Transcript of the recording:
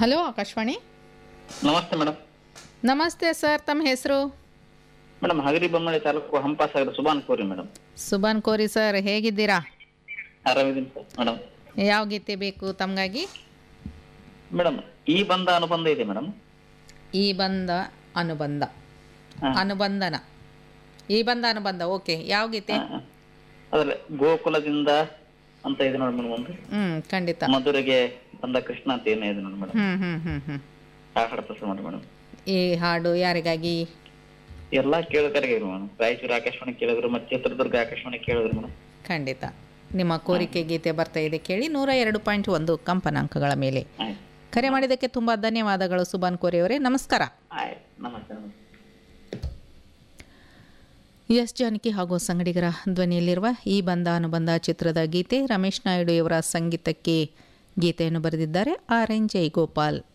Hello Akashvani ನಮಸ್ತೆ madam ನಮಸ್ತೆ sir ತಮ್ಮ ಹೆಸರು ಮೇಡಮ್ ಹಗರಿ ಬೊಮ್ಮಳಿ ತಾಲೂಕು ಹಂಪಾಸಾಗರ ಸುಬಾನ್ ಕೋರಿ ಮೇಡಮ್ ಸುಬಾನ್ ಕೋರಿ ಸರ್ ಹೇಗಿದ್ದೀರಾ ಆರಾಮಿದ್ದೀನಿ ಸರ್ ಮೇಡಮ್ ಯಾವ ಗೀತೆ ಬೇಕು ತಮಗಾಗಿ ಮೇಡಮ್ ಈ ಬಂದ ಅನುಬಂಧ ಇದೆ ಮೇಡಮ್ ಈ ಬಂದ ಅನುಬಂಧ ಹಾ. ಅನುಬಂಧನ ಈ ಬಂದ ಅನುಬಂಧ ಓಕೆ ಯಾವ ಗೀತೆ ಅದ್ರ ಗೋಕುಲದಿಂದ ಅಂತ ಇದೆ ನೋಡಿ ಮೇಡಮ್ ಒಂದು ಹ್ಮ್ ಖಂಡಿತ ಮಧುರೆಗೆ ಬಂದ ಕೃಷ್ಣ ಅಂತ ಏನೋ ಇದೆ ನೋಡಿ ಮೇಡಮ್ ಹ್ಮ್ ಹ್ಮ್ ಹ್ಮ್ ಹ್ಮ್ ಆ ಹಾಡು ಪ್ರಸಾರ ಮಾಡಿ ಮೇಡಮ್ ಈ ಹಾಡು ಯಾರಿಗಾಗಿ ಎಲ್ಲಾ ಕೇಳೋಕರಿಗೆ ಮೇಡಮ್ ರಾಯಚೂರು ಆಕಾಶವಾಣಿ ಕೇಳಿದ್ರು ಮತ್ತೆ ಚಿತ್ರದುರ್ಗ ಆಕಾಶವಾಣಿ ಕೇಳಿದ್ರು ಮೇಡಮ್ ಖಂಡಿತ ನಿಮ್ಮ ಕೋರಿಕೆ ಗೀತೆ ಬರ್ತಾ ಇದೆ ಕೇಳಿ ನೂರ ಎರಡು ಪಾಯಿಂಟ್ ಒಂದು ಕಂಪನಾಂಕಗಳ ಮೇಲೆ ಆಯ್ತು ಕರೆ ಮಾಡಿದ್ದಕ್ಕೆ ತುಂಬ ಧನ್ಯವಾದಗಳು ಸುಬಾನ್ ಕೋರಿ ಅವರೇ ನಮಸ್ಕಾರ ಆಯ್ತು ನಮಸ್ತೆ ನಮಸ್ತೆ ಎಸ್ ಜಾನಕಿ ಹಾಗೂ ಸಂಗಡಿಗರ ಧ್ವನಿಯಲ್ಲಿರುವ ಈ ಬಂದ ಅನುಬಂಧ ಚಿತ್ರದ ಗೀತೆ ರಮೇಶ್ ನಾಯ್ಡು ಇವರ ಸಂಗೀತಕ್ಕೆ ಗೀತೆಯನ್ನು ಬರೆದಿದ್ದಾರೆ ಆರ್ ಎನ್ ಜೈ ಗೋಪಾಲ್